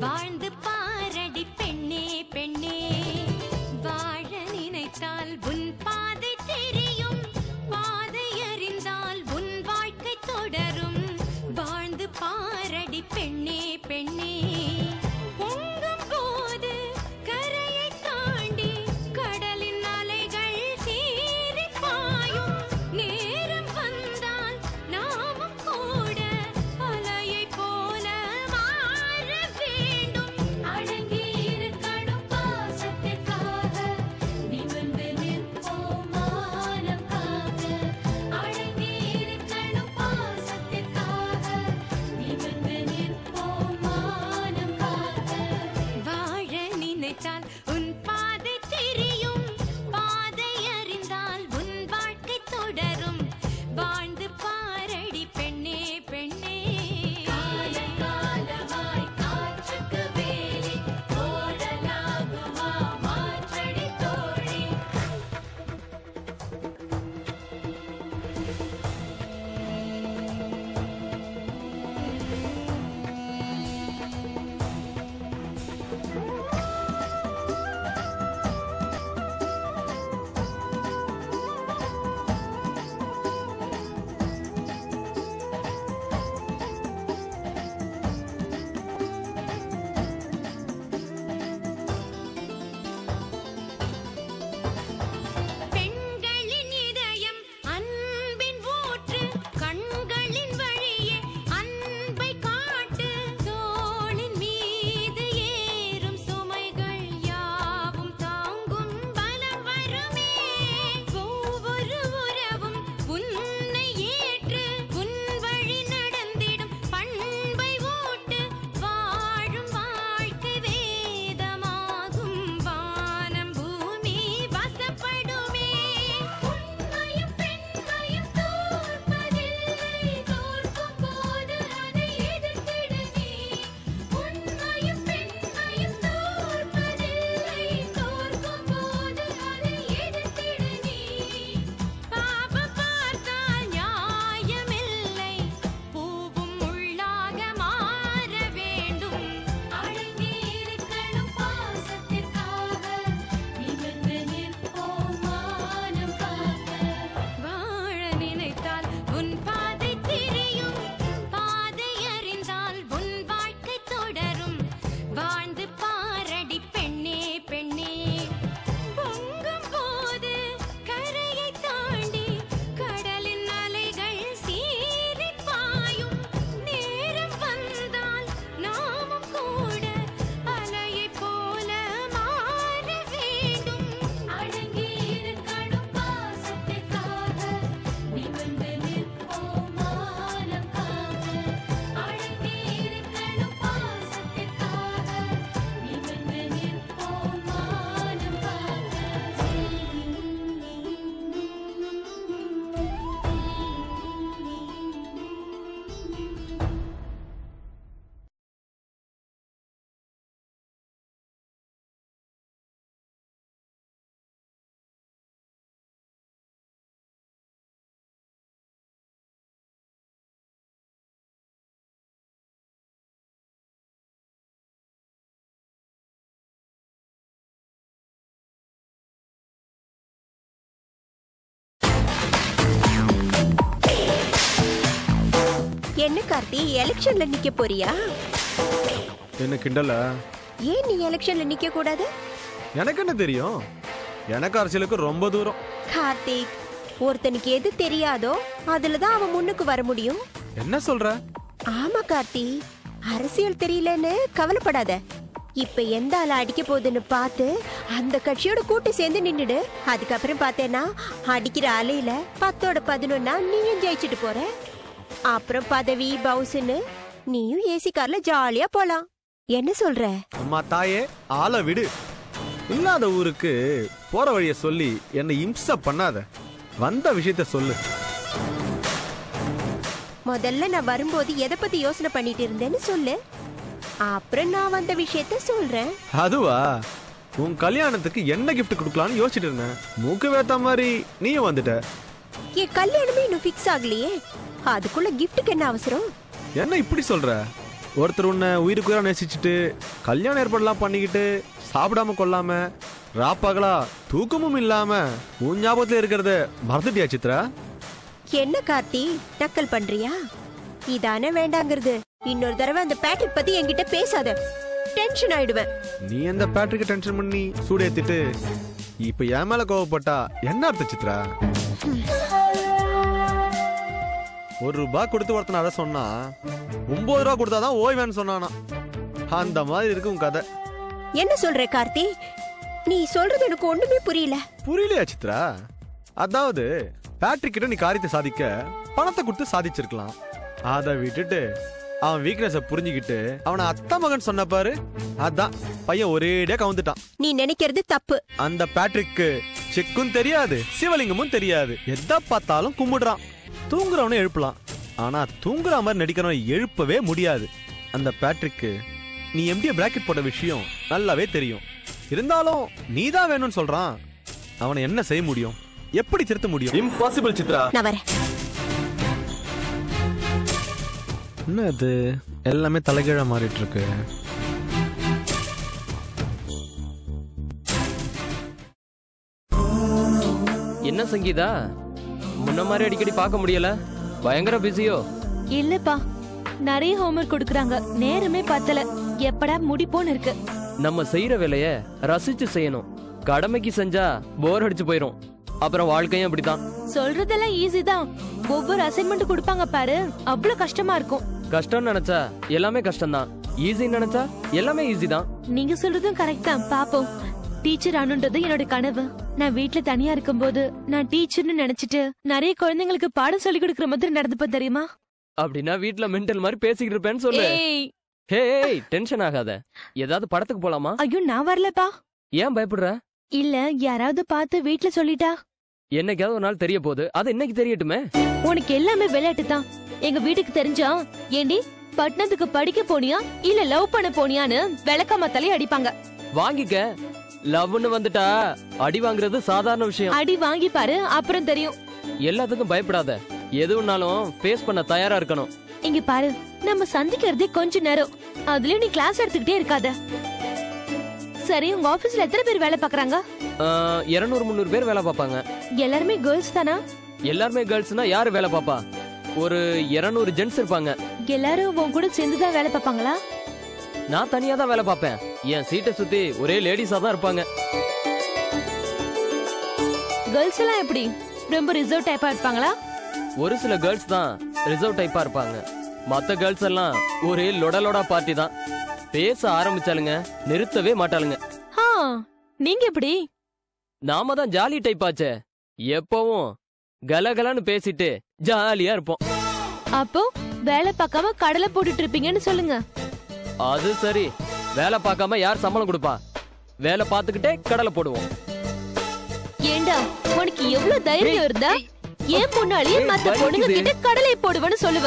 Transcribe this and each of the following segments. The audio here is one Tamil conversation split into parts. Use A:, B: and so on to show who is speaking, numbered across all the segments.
A: வாழ்ந்து பாரடி பெண்ணே பெண்ணே வாழ நினைத்தால் உன் பாதை தெரியும் பாதை அறிந்தால் உன் வாழ்க்கை தொடரும் வாழ்ந்து பாரடி பெண்ணே பெண்ணே பொங்கும் போது கரையை தாண்டி கடலின் அலைகள் சீறி பாயும் நேரம் வந்தால் நாமும் கூட அலையை போல மாற வேண்டும் அடங்கி இருக்கணும் பாசத்திற்காக நிமிர்ந்து நிற்போம் மானம் காக்க அடங்கி இருக்கணும் பாசத்திற்காக நிமிர்ந்து நிற்போம் மானம் காக்க வாழ நினைத்தால் உன் பாதை தெரியும் பாதை அறிந்தால் உன் வாழ்க்கை தொடரும் வாழ்ந்து பாரடி பெண்ணே பெண்ணே காலகாலமாய் காற்றுக்கு வேலி ஓடலாகுமா மாற்றடி தோழி பெண்களின் இதயம் அன்பின் ஊற்று கண்களின் வழியே அன்பை காட்டு தோளின் மீது ஏறும் சுமைகள் யாவும் தாங்கும் பலம் வருமே ஒவ்வொரு உறவும் உன்னை ஏற்று உன் வழி நடந்திடும் பண்பை ஊட்டு வாழும் வாழ்க்கை வேதமாகும் வானம் பூமி வசப்படுமே உண்மையும் பெண்மையும் தோற்பதில்லை தோற்கும் போது அதை எதிர்த்திடு நீ உண்மையும் பெண்மையும் தோற்பதில்லை தோற்கும் போது அதை எதிர்த்திடு நீ பாபம் பார்த்தால் நியாயமில்லை பூவும் முள்ளாக மாற வேண்டும் அடங்கி இருக்கணும் பாசத்திற்காக நிமிர்ந்து நிற்போம் மானம் காக்க வாழ நினைத்தால் உன் பாதை தெரியும் பாதை அறிந்தால் உன் வாழ்க்கை தொடரும் வாழ்ந்து பாரடி பெண்ணே பெண்ணே பொங்கும் போது கரையை தாண்டி கடலின் அலைகள் சீறி பாயும் நேரம் வந்தால் நாமும் கூட அலையை போல மாற வேண்டும் அடங்கி இருக்கணும் பாசத்திற்காக நிமிர்ந்து நிற்போம் மானம் காக்க அடங்கி இருக்கணும் பாசத்திற்காக நிமிர்ந்து நிற்போம் மானம்
B: என்ன கார்த்தி எலெக்ஷன்ல நிக்க போறியா
C: என்ன கிண்டல
B: ஏன் நீ எலெக்ஷன்ல நிக்க கூடாது
C: எனக்கு என்ன தெரியும் எனக்கு அரசியலுக்கு ரொம்ப தூரம்
B: கார்த்திக் ஒருத்தனுக்கு எது தெரியாதோ அதுலதான் அவன் முன்னுக்கு வர முடியும்
C: என்ன சொல்ற
B: ஆமா கார்த்தி அரசியல் தெரியலன்னு கவலைப்படாத இப்ப எந்த ஆள அடிக்க போகுதுன்னு பார்த்து அந்த கட்சியோட கூட்டு சேர்ந்து நின்னுடு அதுக்கப்புறம் பார்த்தேன்னா அடிக்கிற அலையில பத்தோட பதினொன்னா நீயும் ஜெயிச்சுட்டு போற அப்புறம் பதவி பவுசுன்னு நீயும் ஏசி கார்ல ஜாலியா போலாம் என்ன சொல்ற
C: அம்மா தாயே ஆளை விடு இல்லாத ஊருக்கு போற வழிய சொல்லி என்னை இம்ச பண்ணாத வந்த விஷயத்த சொல்லு
B: முதல்ல நான் வரும்போது எதை பத்தி யோசனை பண்ணிட்டு இருந்தேன்னு சொல்லு அப்புறம் நான் வந்த விஷயத்த சொல்றேன்
C: அதுவா உன் கல்யாணத்துக்கு என்ன gift கொடுக்கலாம்னு யோசிச்சுட்டு இருந்தேன் மூக்கு வேத்த மாதிரி நீயும் வந்துட்ட
B: என் கல்யாணமே இன்னும் ஃபிக்ஸ் ஆகலையே அதுக்குள்ள கிஃப்ட்டுக்கு என்ன அவசரம்
C: என்ன இப்படி சொல்ற ஒருத்தர் உன்னை உயிருக்கு உயிரா நேசிச்சுட்டு கல்யாணம் ஏற்பாடுலாம் பண்ணிக்கிட்டு சாப்பிடாம கொள்ளாம ராப்பகலா தூக்கமும் இல்லாம உன் ஞாபகத்துல இருக்கிறத மறந்துட்டியா சித்ரா
B: என்ன கார்த்தி நக்கல் பண்றியா இதானே வேண்டாங்கிறது இன்னொரு தடவை அந்த பேட்ரிக் பத்தி என்கிட்ட பேசாத டென்ஷன் ஆயிடுவேன்
C: நீ அந்த பேட்டரிக்கு டென்ஷன் பண்ணி சூடேத்திட்டு இப்ப என் மேல கோவப்பட்டா என்ன அர்த்தம் சித்ரா ஒரு ரூபாய் கொடுத்து ஒருத்தன் அதை சொன்னா ஒன்பது ரூபா கொடுத்தாதான் ஓய்வேன்னு சொன்னானா அந்த மாதிரி இருக்கு உன் கதை
B: என்ன சொல்ற கார்த்தி நீ சொல்றது எனக்கு ஒண்ணுமே புரியல
C: புரியலையா சித்ரா அதாவது பேட்ரிக் கிட்ட நீ காரியத்தை சாதிக்க பணத்தை கொடுத்து சாதிச்சிருக்கலாம் அதை விட்டுட்டு அவன் வீக்னஸ புரிஞ்சுக்கிட்டு அவனை அத்தா மகன் சொன்ன பாரு அதான் பையன் ஒரேடியா கவுந்துட்டான்
B: நீ நினைக்கிறது தப்பு
C: அந்த பேட்ரிக்கு செக்கும் தெரியாது சிவலிங்கமும் தெரியாது எதை பார்த்தாலும் கும்பிடுறான் தூங்குறவனை எழுப்பலாம் ஆனா தூங்குற மாதிரி நடிக்கிறவனை எழுப்பவே முடியாது அந்த பேட்ரிக்கு நீ எம்டிய பிராக்கெட் போட்ட விஷயம் நல்லாவே தெரியும் இருந்தாலும் நீ தான் வேணும்னு சொல்றான் அவனை என்ன செய்ய முடியும் எப்படி திருத்த முடியும்
D: இம்பாசிபிள் சித்ரா
B: நான் வரேன்
C: என்ன இது எல்லாமே தலைகீழா மாறிட்டு இருக்கு
E: என்ன சங்கீதா முன்ன மாதிரி அடிக்கடி பார்க்க முடியல பயங்கர பிஸியோ
F: இல்லப்பா நிறைய ஹோம்ஒர்க் கொடுக்கறாங்க நேரமே பத்தல எப்படா முடிப்போன்னு இருக்கு
E: நம்ம செய்யற வேலைய ரசிச்சு செய்யணும் கடமைக்கு செஞ்சா போர் அடிச்சு போயிரும் அப்புறம் வாழ்க்கையும் அப்படித்தான்
F: சொல்றதெல்லாம் ஈஸி தான் ஒவ்வொரு அசைன்மெண்ட் கொடுப்பாங்க பாரு அவ்வளவு கஷ்டமா இருக்கும்
E: கஷ்டம்னு நினைச்சா எல்லாமே கஷ்டம்தான் ஈஸின்னு நினைச்சா எல்லாமே ஈஸி தான்
F: நீங்க சொல்றதும் கரெக்ட் தான் பாப்போம் டீச்சர் ஆனுன்றது என்னோட கனவு நான் வீட்ல தனியா இருக்கும்போது நான் டீச்சர்னு நினைச்சிட்டு நிறைய குழந்தைங்களுக்கு பாடம் சொல்லி கொடுக்கற மாதிரி நடந்துப்பேன் தெரியுமா
E: அப்படின்னா வீட்ல மென்டல் மாதிரி பேசிக்கிட்டு இருப்பேன்னு சொல்லு
F: ஏய்
E: ஹே டென்ஷன் ஆகாத ஏதாவது படத்துக்கு போலாமா
F: ஐயோ நான் வரலப்பா
E: ஏன் பயப்படுற
F: இல்ல யாராவது பார்த்து வீட்ல சொல்லிட்டா
E: என்னைக்காவது ஒரு நாள் தெரிய போகுது அது இன்னைக்கு தெரியட்டுமே
F: உனக்கு எல்லாமே விளையாட்டு தான் எங்க வீட்டுக்கு தெரிஞ்சா ஏண்டி பட்டணத்துக்கு படிக்க போனியா இல்ல லவ் பண்ண போனியான்னு விளக்காம தலைய அடிப்பாங்க
E: வாங்கிக்க லவ்னு வந்துட்டா அடி வாங்குறது சாதாரண விஷயம்
F: அடி வாங்கி பாரு அப்புறம் தெரியும்
E: எல்லாத்துக்கும் பயப்படாத எதுவும்னாலும் ஃபேஸ் பண்ண தயாரா இருக்கணும்
F: இங்க பாரு நம்ம சந்திக்கிறதே கொஞ்ச நேரம் அதுலயும் நீ கிளாஸ் எடுத்துக்கிட்டே இருக்காத சரி உங்க ஆபீஸ்ல எத்தனை பேர் வேலை பாக்குறாங்க
E: இருநூறு முந்நூறு பேர் வேலை பார்ப்பாங்க
F: எல்லாருமே கேர்ள்ஸ் தானா
E: எல்லாருமே கேர்ள்ஸ்னா யாரு வேலை பாப்பா ஒரு இருநூறு ஜென்ட்ஸ் இருப்பாங்க
F: எல்லாரும் உன் கூட சேர்ந்துதான் வேலை பார்ப்பாங்களா
E: நான் தனியா தான் வேலை பார்ப்பேன் என் சீட்டை சுத்தி ஒரே லேடிஸா தான் இருப்பாங்க
F: கேர்ள்ஸ் எல்லாம் எப்படி ரொம்ப ரிசர்வ் டைப்பா இருப்பாங்களா
E: ஒரு சில கேர்ள்ஸ் தான் ரிசர்வ் டைப்பா இருப்பாங்க மத்த கேர்ள்ஸ் எல்லாம் ஒரே லொடலொடா பார்ட்டி தான் பேச ஆரம்பிச்சாலுங்க நிறுத்தவே மாட்டாளுங்க
F: ஆ நீங்க எப்படி
E: நாம தான் ஜாலி டைப் ஆச்சே எப்பவும் கலகலன்னு பேசிட்டு ஜாலியா இருப்போம்
F: அப்போ வேலை பார்க்காம கடலை போட்டுட்டு இருப்பீங்கன்னு சொல்லுங்க
E: அது சரி வேலை பார்க்காம யார் சம்பளம் கொடுப்பா வேலை பார்த்துக்கிட்டே கடலை போடுவோம்
F: ஏண்டா உனக்கு எவ்வளவு தைரியம் இருந்தா ஏன் முன்னாடியே
E: ஏய்,
F: மத்த
E: வலிக்குது.
F: பொண்ணுங்க கிட்ட கடலை போடுவேன்னு சொல்லுவ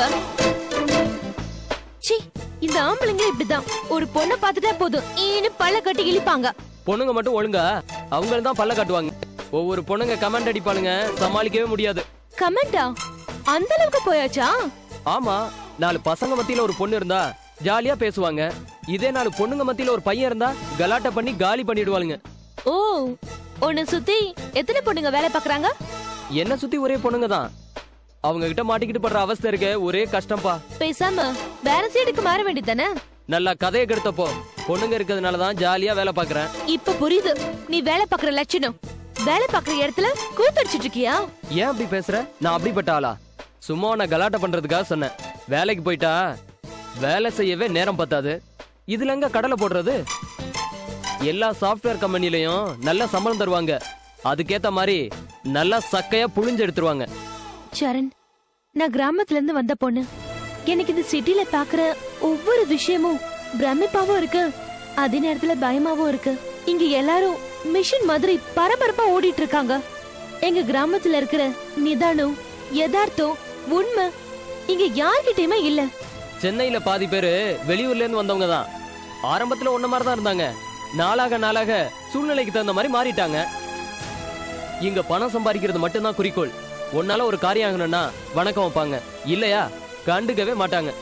F: சி இந்த ஆம்பளைங்க இப்படிதான் ஒரு பொண்ணை பார்த்துட்டா போதும் ஈனு பல்ல கட்டி இழிப்பாங்க
E: பொண்ணுங்க மட்டும் ஒழுங்கா அவங்க தான் பல்ல காட்டுவாங்க ஒவ்வொரு பொண்ணுங்க கமெண்ட் அடிப்பானுங்க சமாளிக்கவே முடியாது
F: கமெண்டா அந்த அளவுக்கு போயாச்சா
E: ஆமா நாலு பசங்க மத்தியில ஒரு பொண்ணு இருந்தா ஜாலியா பேசுவாங்க இதே நாலு பொண்ணுங்க மத்தியில ஒரு பையன் இருந்தா கலாட்டா பண்ணி காலி பண்ணிடுவாளுங்க
F: ஓ உன்னை சுத்தி எத்தனை பொண்ணுங்க வேலை பாக்குறாங்க
E: என்ன சுத்தி ஒரே பொண்ணுங்க தான் அவங்க கிட்ட மாட்டிக்கிட்டு படுற அவஸ்தை இருக்க ஒரே கஷ்டம்பா
F: பேசாம வேற சைடுக்கு மாற வேண்டியதானே
E: நல்லா கதையை கெடுத்தப்போ பொண்ணுங்க இருக்கிறதுனால தான் ஜாலியா வேலை பாக்குறேன்
F: இப்ப புரியுது நீ வேலை பாக்குற லட்சணம் வேலை பாக்குற இடத்துல கூத்தடிச்சிட்டு இருக்கியா
E: ஏன் அப்படி பேசுற நான் அப்படிப்பட்ட ஆளா சும்மா நான் கலாட்டா பண்றதுக்காக சொன்னேன் வேலைக்கு போயிட்டா வேலை செய்யவே நேரம் பத்தாது இதுல எங்க கடலை போடுறது எல்லா சாஃப்ட்வேர் கம்பெனிலையும் நல்ல சம்பளம் தருவாங்க அதுக்கேத்த மாதிரி நல்லா சக்கையா புழிஞ்சு எடுத்துருவாங்க
F: சரண் நான் கிராமத்துல இருந்து வந்த பொண்ணு எனக்கு இந்த சிட்டில பாக்குற ஒவ்வொரு விஷயமும் பிரமிப்பாவும் இருக்கு அதே நேரத்துல பயமாவும் இருக்கு இங்க எல்லாரும் மிஷின் மாதிரி பரபரப்பா ஓடிட்டு இருக்காங்க எங்க கிராமத்துல இருக்கிற நிதானம் யதார்த்தம் உண்மை இங்க யார்கிட்டயுமே இல்ல
E: சென்னையில பாதி பேரு வெளியூர்ல இருந்து வந்தவங்க தான் ஆரம்பத்துல ஒன்ன மாதிரி தான் இருந்தாங்க நாளாக நாளாக சூழ்நிலைக்கு தகுந்த மாதிரி மாறிட்டாங்க இங்க பணம் சம்பாதிக்கிறது மட்டும்தான் குறிக்கோள் உன்னால ஒரு காரியம் ஆகணும்னா வணக்கம் வைப்பாங்க இல்லையா கண்டுக்கவே மாட்டாங்க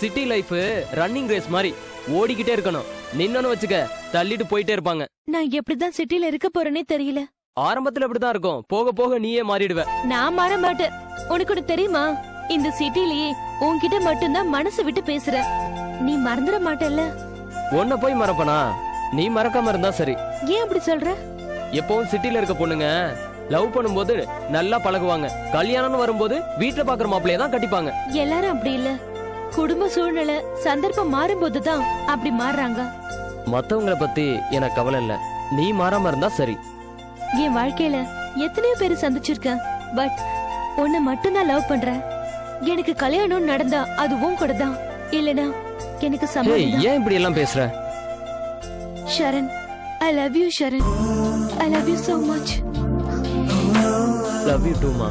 E: சிட்டி லைஃப் ரன்னிங் ரேஸ் மாதிரி ஓடிக்கிட்டே இருக்கணும் நின்னு வச்சுக்க தள்ளிட்டு போயிட்டே இருப்பாங்க
F: நான் எப்படிதான் சிட்டில இருக்க போறேனே தெரியல
E: ஆரம்பத்துல அப்படிதான் இருக்கும் போக போக நீயே மாறிடுவ
F: நான் மாற மாட்டேன் உனக்கு ஒண்ணு தெரியுமா இந்த சிட்டிலேயே உன்கிட்ட மட்டும்தான் மனசு விட்டு பேசுற நீ மறந்துட மாட்டல்ல
E: உன்னை போய் மறப்பனா நீ மறக்காம இருந்தா சரி
F: ஏன் அப்படி சொல்ற
E: எப்பவும் சிட்டில இருக்க பொண்ணுங்க லவ் பண்ணும்போது நல்லா பழகுவாங்க கல்யாணம்னு வரும்போது வீட்டுல பாக்குற மாப்பிள்ளைய தான் கட்டிப்பாங்க
F: எல்லாரும் அப்படி இல்ல குடும்ப சூழ்நிலை சந்தர்ப்பம் மாறும்போதுதான் அப்படி மாறுறாங்க
E: மத்தவங்கள பத்தி எனக்கு கவலை இல்ல நீ மாறாம இருந்தா சரி
F: என் வாழ்க்கையில எத்தனையோ பேர் சந்திச்சிருக்கேன் பட் உன்னை மட்டும்தான் லவ் பண்றேன் எனக்கு கல்யாணம் நடந்தா அது உன் கூட தான் இல்லனா எனக்கு
E: ஏய்
F: சம்மதம்
E: ஏன் இப்படி எல்லாம் பேசுற
F: Sharan I love you Sharan I love you so much
E: love you டூமா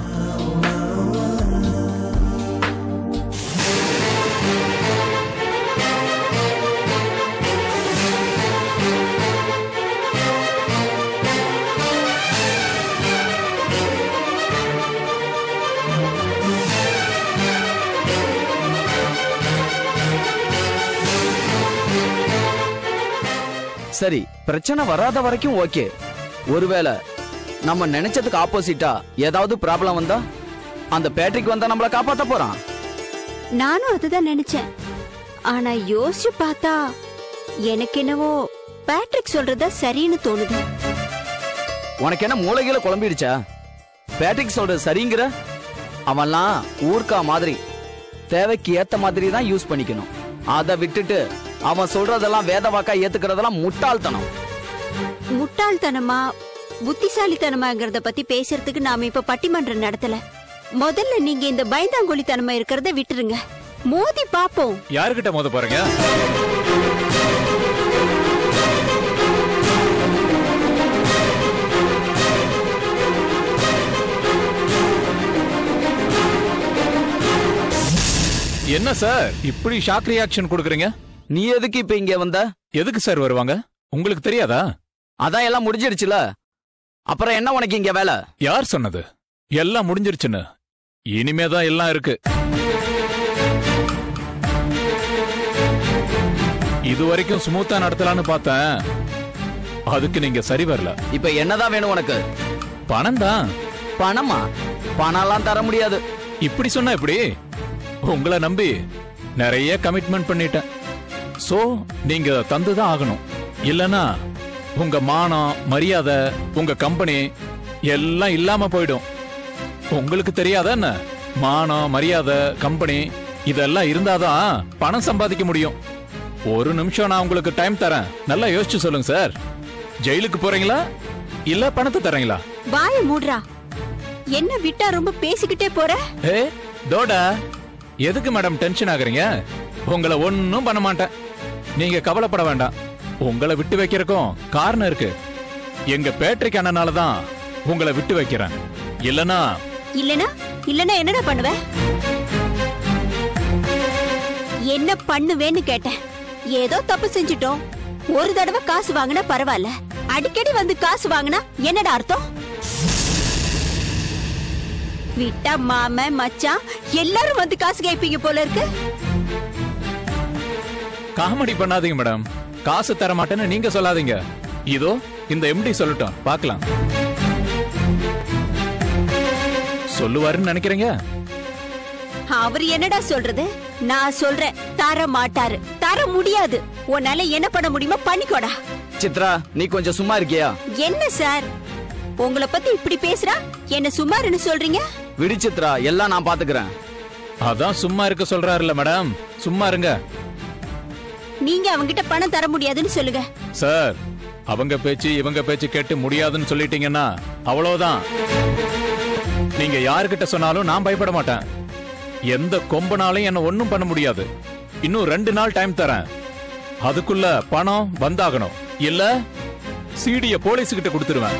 D: சரி பிரச்சனை வராத வரைக்கும் ஓகே ஒருவேளை நம்ம நினைச்சதுக்கு ஆப்போசிட்டா ஏதாவது ப்ராப்ளம் வந்தா அந்த பேட்ரிக் வந்தா நம்மள காப்பாத்த போறான்
B: நானும் அதுதான் நினைச்சேன் ஆனா யோசிச்சு பார்த்தா எனக்கு என்னவோ பேட்ரிக் சொல்றதா சரின்னு தோணுது
D: உனக்கு என்ன மூளைகளை குழம்பிடுச்சா பேட்ரிக் சொல்றது சரிங்கிற அவன்லாம் ஊர்க்கா மாதிரி தேவைக்கு ஏத்த மாதிரி தான் யூஸ் பண்ணிக்கணும் அதை விட்டுட்டு அவன் சொல்றதெல்லாம் வேத வாக்கா ஏத்துக்கிறதெல்லாம் முட்டாள்தனம்
B: முட்டாள்தனமா புத்திசாலித்தனமாங்கிறத பத்தி பேசுறதுக்கு நாம இப்ப பட்டிமன்றம் நடத்தல முதல்ல நீங்க இந்த பயந்தாங்கொழித்தனமா இருக்கிறத விட்டுருங்க மோதி பாப்போம்
G: யாருக்கிட்ட மோத போறீங்க என்ன சார் இப்படி ஷாக் ரியாக்ஷன் கொடுக்குறீங்க
D: நீ எதுக்கு இப்ப இங்க வந்த
G: எதுக்கு சார் வருவாங்க உங்களுக்கு தெரியாதா
D: அதான் எல்லாம் முடிஞ்சிடுச்சுல அப்புறம் என்ன உனக்கு இங்க வேலை
G: யார் சொன்னது எல்லாம் முடிஞ்சிருச்சுன்னு இனிமேதான் எல்லாம் இருக்கு இது வரைக்கும் ஸ்மூத்தா நடத்தலாம்னு பார்த்தேன் அதுக்கு நீங்க சரி வரல
D: இப்ப என்னதான் வேணும் உனக்கு
G: பணம் தான்
D: பணமா பணம்லாம் தர முடியாது
G: இப்படி சொன்னா எப்படி உங்களை நம்பி நிறைய கமிட்மெண்ட் பண்ணிட்டேன் சோ நீங்க தந்துதான் ஆகணும் இல்லனா உங்க மானம் மரியாதை உங்க கம்பெனி எல்லாம் இல்லாம போயிடும் உங்களுக்கு தெரியாதா என்ன மானம் மரியாதை கம்பெனி இதெல்லாம் இருந்தாதான் பணம் சம்பாதிக்க முடியும் ஒரு நிமிஷம் நான் உங்களுக்கு டைம் தரேன் நல்லா யோசிச்சு சொல்லுங்க சார் ஜெயிலுக்கு போறீங்களா இல்ல பணத்தை தரீங்களா
B: வாய மூடுறா என்ன விட்டா ரொம்ப பேசிக்கிட்டே போற
G: ஏ தோடா எதுக்கு மேடம் டென்ஷன் ஆகுறீங்க உங்களை ஒன்னும் பண்ண மாட்டேன் நீங்க கவலைப்பட வேண்டாம் உங்களை விட்டு வைக்கிறதுக்கும் காரணம் இருக்கு எங்க பேட்ரிக் அண்ணனால தான் உங்களை விட்டு வைக்கிறேன் இல்லனா
B: இல்லனா இல்லனா என்னடா பண்ணுவ என்ன பண்ணுவேன்னு கேட்டேன் ஏதோ தப்பு செஞ்சுட்டோம் ஒரு தடவை காசு வாங்கினா பரவாயில்ல அடிக்கடி வந்து காசு வாங்கினா என்னடா அர்த்தம் விட்டா மாம மச்சான் எல்லாரும் வந்து காசு கேட்பீங்க போல இருக்கு
G: காமெடி பண்ணாதீங்க மேடம் காசு தர மாட்டேன்னு நீங்க சொல்லாதீங்க இதோ இந்த எம்டி சொல்லட்டும் பார்க்கலாம் சொல்லுவாருன்னு நினைக்கிறீங்க
B: அவர் என்னடா சொல்றது நான் சொல்றேன் தர மாட்டாரு தர முடியாது உன்னால என்ன பண்ண முடியுமோ பண்ணிக்கோடா
D: சித்ரா நீ கொஞ்சம் சும்மா இருக்கியா
B: என்ன சார் உங்களை பத்தி இப்படி பேசுறா என்ன சுமாருன்னு சொல்றீங்க
D: விடு சித்ரா எல்லாம் நான் பாத்துக்கிறேன்
G: அதான் சும்மா இருக்க சொல்றாருல்ல மேடம் சும்மா இருங்க
B: நீங்க அவங்கிட்ட பணம் தர முடியாதுன்னு சொல்லுங்க
G: சார் அவங்க பேச்சு இவங்க பேச்சு கேட்டு முடியாதுன்னு சொல்லிட்டீங்கன்னா அவ்வளவுதான் நீங்க யாருக்கிட்ட சொன்னாலும் நான் பயப்பட மாட்டேன் எந்த கொம்பனாலையும் என்ன ஒண்ணும் பண்ண முடியாது இன்னும் ரெண்டு நாள் டைம் தரேன் அதுக்குள்ள பணம் வந்தாகணும் இல்ல சீடிய போலீஸ் கிட்ட கொடுத்துருவேன்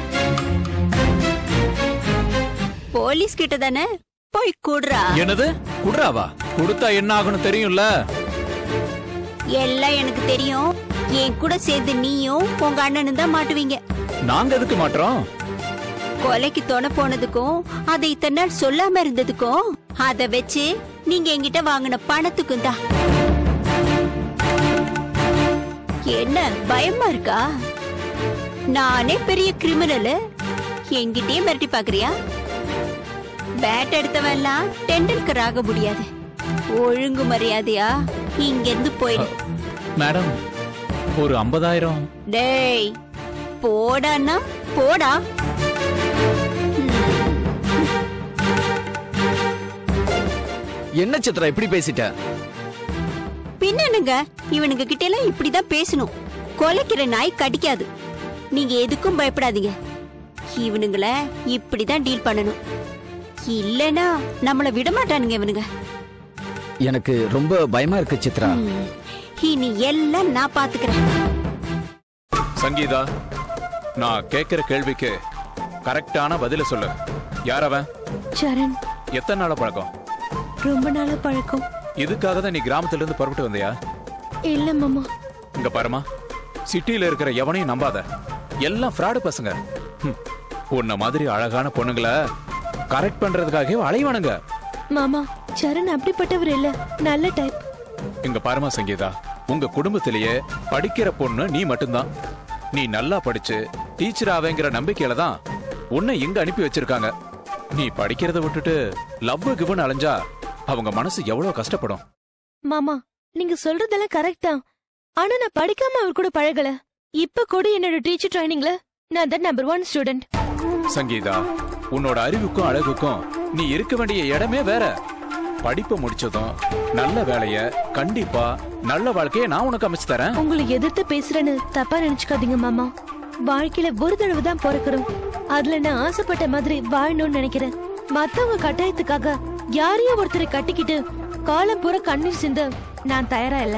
B: போலீஸ் கிட்ட தானே போய் கூடுறா
G: என்னது குடுறாவா கொடுத்தா என்ன ஆகணும் தெரியும்ல
B: எல்லாம் எனக்கு தெரியும் என் கூட சேர்ந்து நீயும் உங்க அண்ணனும் தான் மாட்டுவீங்க
G: நாங்க எதுக்கு மாட்டோம்
B: கொலைக்கு துணை போனதுக்கும் அதை இத்தனை நாள் சொல்லாம இருந்ததுக்கும் அத வச்சு நீங்க என்கிட்ட வாங்கின பணத்துக்கும் தான் என்ன பயமா இருக்கா நானே பெரிய கிரிமினல் என்கிட்டயே மிரட்டி பாக்குறியா பேட் எடுத்தவன் எல்லாம் டெண்டுல்கர் ஆக முடியாது ஒழுங்கு மரியாதையா இங்க இருந்து போயிடு
G: மேடம் ஒரு ஐம்பதாயிரம்
B: டேய் போடான்னா போடா
D: என்ன சித்ரா இப்படி பேசிட்ட
B: பின்னனுங்க இவனுங்க கிட்ட எல்லாம் இப்படிதான் பேசணும் கொலைக்கிற நாய் கடிக்காது நீங்க எதுக்கும் பயப்படாதீங்க இவனுங்கள இப்படிதான் டீல் பண்ணணும் இல்லனா நம்மள விட மாட்டானுங்க இவனுங்க
D: எனக்கு ரொம்ப பயமா இருக்கு சித்ரா
B: ம். இனி எல்லாம் நான் பாத்துக்கிறேன்
G: சங்கீதா நான் கேக்குற கேள்விக்கு கரெக்டான பதில சொல்லு யார் அவன்
F: சரண்
G: எத்தனை நாள பழக்கம்
F: ரொம்ப நாளா பழக்கம்
G: இதுக்காக தான் நீ கிராமத்துல இருந்து புறப்பட்டு வந்தியா
F: இல்ல மாமா
G: இங்க பாருமா சிட்டில இருக்கிற எவனையும் நம்பாத எல்லாம் ஃப்ராடு பசங்க ஹம், உன்ன மாதிரி அழகான பொண்ணுங்களை கரெக்ட் பண்றதுக்காகவே அலைவானுங்க
F: மாமா சரண் அப்படிப்பட்டவர் இல்ல நல்ல டைப்
G: இங்க பாருமா சங்கீதா உங்க குடும்பத்திலேயே படிக்கிற பொண்ணு நீ மட்டும்தான் நீ நல்லா படிச்சு டீச்சர் ஆவேங்கிற நம்பிக்கையில தான் உன்னை இங்க அனுப்பி வச்சிருக்காங்க நீ படிக்கிறத விட்டுட்டு லவ் கிவன் அலைஞ்சா அவங்க மனசு எவ்வளவு கஷ்டப்படும்
F: மாமா நீங்க சொல்றதெல்லாம் கரெக்ட் தான் ஆனா நான் படிக்காம அவர் கூட பழகல இப்ப கூட என்னோட டீச்சர் ட்ரைனிங்ல நான் தான் நம்பர் ஒன் ஸ்டூடெண்ட்
G: சங்கீதா உன்னோட அறிவுக்கும் அழகுக்கும் நீ இருக்க வேண்டிய இடமே வேற படிப்பை முடிச்சதும் நல்ல வேலைய கண்டிப்பா நல்ல வாழ்க்கைய நான் உனக்கு அமைச்சு தரேன்
F: உங்களை எதிர்த்து பேசுறேன்னு தப்பா நினைச்சுக்காதீங்க மாமா வாழ்க்கையில ஒரு தடவை தான் பிறக்கிறோம் அதுல நான் ஆசைப்பட்ட மாதிரி வாழணும்னு நினைக்கிறேன் மத்தவங்க கட்டாயத்துக்காக யாரையோ ஒருத்தரை கட்டிக்கிட்டு காலம் பூரா கண்ணீர் சிந்த நான் தயாரா இல்ல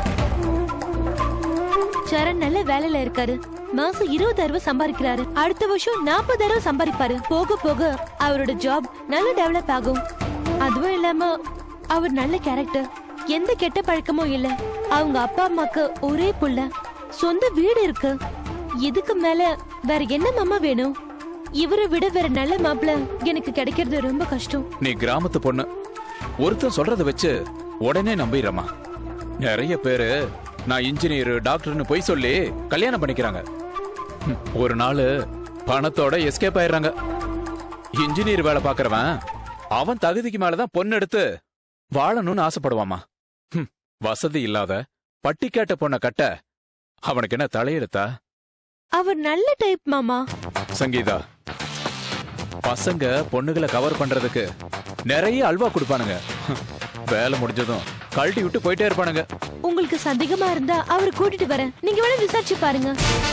F: சரண் நல்ல வேலையில இருக்காரு மாசம் இருபதாயிரம் ரூபாய் சம்பாதிக்கிறாரு அடுத்த வருஷம் நாற்பதாயிரம் ரூபாய் சம்பாதிப்பாரு போக போக அவரோட ஜாப் நல்ல டெவலப் ஆகும் அதுவும் இல்லாம அவர் நல்ல கேரக்டர் எந்த கெட்ட பழக்கமும் இல்ல அவங்க அப்பா அம்மாக்கு ஒரே புள்ள சொந்த வீடு இருக்கு இதுக்கு மேல வேற என்ன மாமா வேணும் இவரை விட வேற நல்ல மாப்பிள்ள எனக்கு கிடைக்கிறது ரொம்ப கஷ்டம்
G: நீ கிராமத்து பொண்ணு ஒருத்தன் சொல்றத வச்சு உடனே நம்பிடுறமா நிறைய பேரு நான் இன்ஜினியர் டாக்டர்னு போய் சொல்லி கல்யாணம் பண்ணிக்கிறாங்க ஹம், ஒரு நாள் பணத்தோட எஸ்கேப் ஆயிடுறாங்க இன்ஜினியர் வேலை பார்க்கறவன் அவன் தகுதிக்கு மேலதான் பொண்ணு எடுத்து வாழணும்னு ஆசைப்படுவாமா ஹம், வசதி இல்லாத பட்டி கேட்ட பொண்ணை கட்ட அவனுக்கு என்ன தலையெடுத்தா
F: அவர் நல்ல டைப் மாமா
G: சங்கீதா பசங்க பொண்ணுகளை கவர் பண்றதுக்கு நிறைய அல்வா கொடுப்பானுங்க வேலை முடிஞ்சதும் கழட்டி விட்டு போயிட்டே இருப்பானுங்க
F: உங்களுக்கு சந்தேகமா இருந்தா அவரை கூட்டிட்டு வரேன் நீங்க வேணா விசாரிச்சு பாருங்க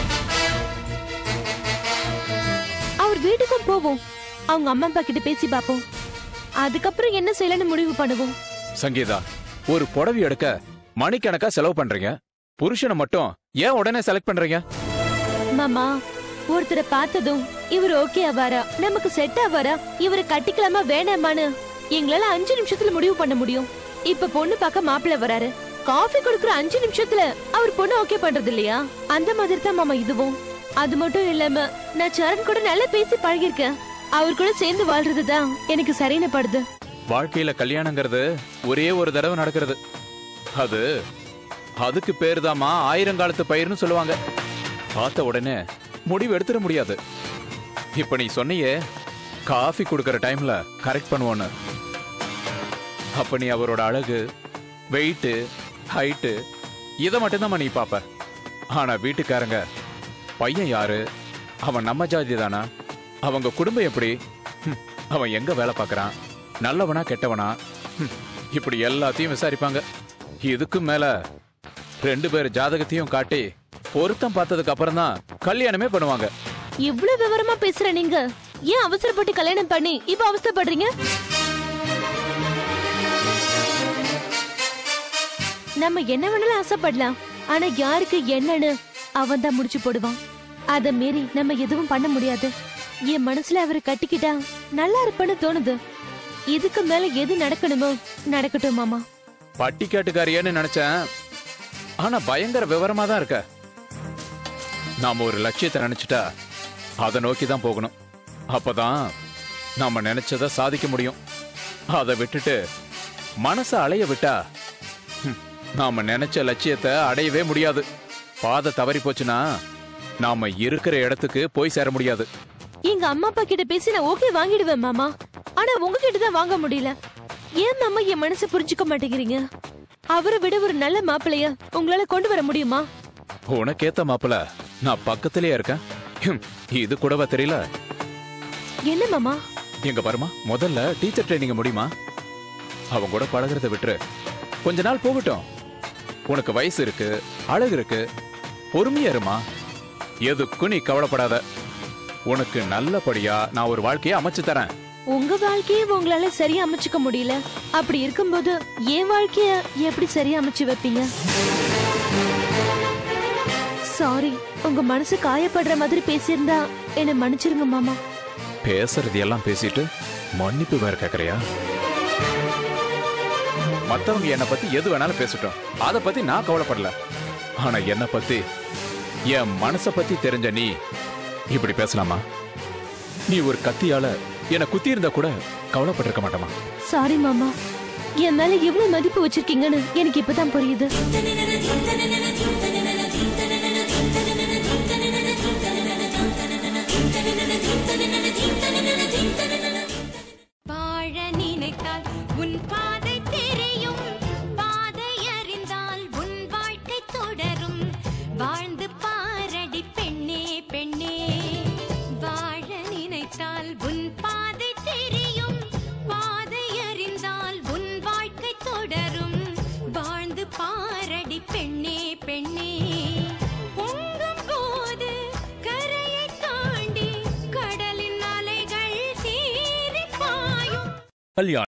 F: அவர் வீட்டுக்கும் போவோம் அவங்க அம்மா அப்பா கிட்ட பேசி பாப்போம் அதுக்கப்புறம் என்ன செய்யலன்னு முடிவு பண்ணுவோம்
G: சங்கீதா ஒரு புடவை எடுக்க மணிக்கணக்கா செலவு பண்றீங்க புருஷனை மட்டும் ஏன் உடனே செலக்ட் பண்றீங்க
F: மாமா ஒருத்தரை பார்த்ததும் இவர் ஓகே ஆவாரா நமக்கு செட் ஆவாரா இவரை கட்டிக்கலாமா வேணாமான்னு எங்களால அஞ்சு நிமிஷத்துல முடிவு பண்ண முடியும் இப்ப பொண்ணு பார்க்க மாப்பிள்ளை வராரு காஃபி கொடுக்குற அஞ்சு நிமிஷத்துல அவர் பொண்ணு ஓகே பண்றது இல்லையா அந்த மாதிரி தான் மாமா இதுவும் அது மட்டும் இல்லாம நான் சரண் கூட நல்லா பேசி பழகிருக்கேன் அவர் கூட சேர்ந்து வாழ்றது தான் எனக்கு சரின்னு படுது
G: வாழ்க்கையில கல்யாணங்கிறது ஒரே ஒரு தடவை நடக்கிறது அது அதுக்கு பேருதாம்மா ஆயிரங்காலத்து பயிர்னு சொல்லுவாங்க பார்த்த உடனே முடிவு எடுத்துட முடியாது இப்ப நீ சொன்னியே காஃபி கொடுக்கற டைம்ல கரெக்ட் பண்ணுவோன்னு அப்ப நீ அவரோட அழகு வெயிட்டு ஹைட்டு இதை மட்டும்தான் நீ பாப்ப ஆனா வீட்டுக்காரங்க பையன் யாரு அவன் நம்ம ஜாதி தானா அவங்க குடும்பம் எப்படி ஹம், அவன் எங்க வேலை பார்க்கறான் நல்லவனா கெட்டவனா ஹம், இப்படி எல்லாத்தையும் விசாரிப்பாங்க இதுக்கு மேல ரெண்டு பேர் ஜாதகத்தையும் காட்டி பொருத்தம் பார்த்ததுக்கு அப்புறம் தான் கல்யாணமே பண்ணுவாங்க
F: இவ்ளோ விவரமா பேசுற நீங்க ஏன் அவசரப்பட்டு கல்யாணம் பண்ணி இப்ப அவஸ்தைப்படுறீங்க நம்ம என்ன வேணாலும் ஆசைப்படலாம் ஆனா யாருக்கு என்னன்னு அவன் தான் முடிச்சு போடுவான் அத மீறி நம்ம எதுவும் பண்ண முடியாது என் மனசுல அவரை கட்டிக்கிட்டா நல்லா இருப்பேன்னு தோணுது இதுக்கு மேல எது நடக்கணுமோ நடக்கட்டும் மாமா
G: பட்டிக்காட்டுக்காரியான்னு நினைச்சேன் ஆனா பயங்கர விவரமா தான் இருக்க நாம ஒரு லட்சியத்தை நினைச்சிட்டா அதை நோக்கி தான் போகணும் அப்பதான் நாம நினைச்சத சாதிக்க முடியும் அதை விட்டுட்டு மனச அலைய விட்டா ஹம், நாம நினைச்ச லட்சியத்தை அடையவே முடியாது பாதை தவறி போச்சுன்னா நாம இருக்கிற இடத்துக்கு போய் சேர முடியாது
F: எங்க அம்மா அப்பா கிட்ட பேசி நான் ஓகே வாங்கிடுவேன் மாமா ஆனா உங்ககிட்ட தான் வாங்க முடியல ஏன் மாமா என் மனசை புரிஞ்சுக்க மாட்டேங்கிறீங்க அவரை விட ஒரு நல்ல மாப்பிளைய உங்களால கொண்டு வர முடியுமா
G: உனக்கேத்த மாப்பிள நான் பக்கத்திலேயே இருக்கேன் ஹம், இது கூடவா தெரியல
F: என்ன மாமா
G: எங்க பாருமா முதல்ல டீச்சர் ட்ரைனிங் முடியுமா அவங்க கூட பழகுறத விட்டுரு கொஞ்ச நாள் போகட்டும் உனக்கு வயசு இருக்கு அழகு இருக்கு பொறுமையா இருமா எதுக்கும் நீ கவலைப்படாத உனக்கு நல்லபடியா நான் ஒரு வாழ்க்கையை அமைச்சு தரேன்
F: உங்க வாழ்க்கையை உங்களால சரியா அமைச்சுக்க முடியல அப்படி இருக்கும்போது என் வாழ்க்கைய எப்படி சரியா அமைச்சு வைப்பீங்க சாரி உங்க மனசு காயப்படுற மாதிரி பேசியிருந்தா என்ன மன்னிச்சிருங்க மாமா
G: பேசுறது எல்லாம் பேசிட்டு மன்னிப்பு வேற கேக்குறியா மத்தவங்க என்ன பத்தி எது வேணாலும் பேசட்டும் அத பத்தி நான் கவலைப்படல ஆனா என்ன பத்தி என் மனச பத்தி தெரிஞ்ச நீ இப்படி பேசலாமா நீ ஒரு கத்தியால என்ன குத்தி இருந்தா கூட கவலைப்பட்டிருக்க மாட்டமா
F: சாரி மாமா என் மேல எவ்வளவு மதிப்பு வச்சிருக்கீங்கன்னு எனக்கு இப்பதான் புரியுது
A: வாழ நினைத்தால் உன் பாதை தெரியும் பாதை அறிந்தால் உன் வாழ்க்கை தொடரும் வாழ்ந்து பாரடி பெண்ணே பெண்ணே வாழ நினைத்தால் உன் பாதை தெரியும் பாதை அறிந்தால் உன் வாழ்க்கை தொடரும் வாழ்ந்து பாரடி பெண்ணே பெண்ணே பொங்கும் போது கரையை தாண்டி கடலின் அலைகள் சீறி பாயும்
G: கல்யாணம்